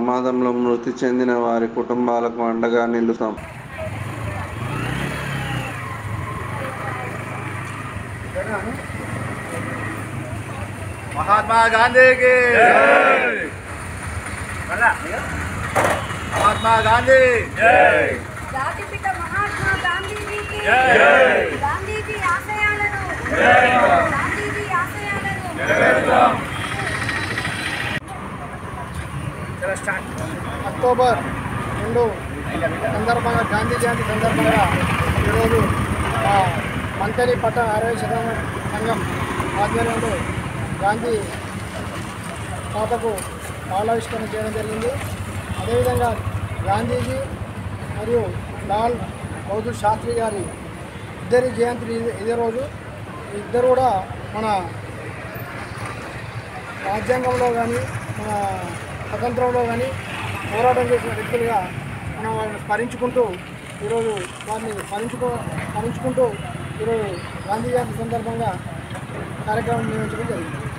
ప్రమాదంలో మృతి చెందిన వారి కుటుంబాలకు అండగా నిలుతాం महात्मा गांधी की महात्मा गांधी జాతిపిత మహాత్మా గాంధీజీకి గాంధీజీ ఆశయాలను గాంధీజీ ఆశయాలను అక్టోబర్ రెండు సందర్భంగా గాంధీ జయంతి సందర్భంగా ఈరోజు ఆ, మంతని పట్టణ అరవై శతమానం సంఘం ఆధ్వర్యంలో గాంధీ తాతకు పాలావిష్కరణ చేయడం జరిగింది అదేవిధంగా గాంధీజీ మరియు లాల్ బహదూర్ శాస్త్రి గారి ఇద్దరి జయంతి ఇదే- ఇదే రోజు ఈ ఇద్దరు కూడా మన రాజ్యాంగంలో కానీ మన స్వతంత్రంలో కానీ పోరాటం చేసిన వ్యక్తులుగా మనం వాళ్ళని స్మరించుకుంటూ ఈరోజు వారిని స్మరించుకో స్మరించుకుంటూ ఈరోజు గాంధీ జయంతి సందర్భంగా కార్యక్రమం నిర్వహించడం జరిగింది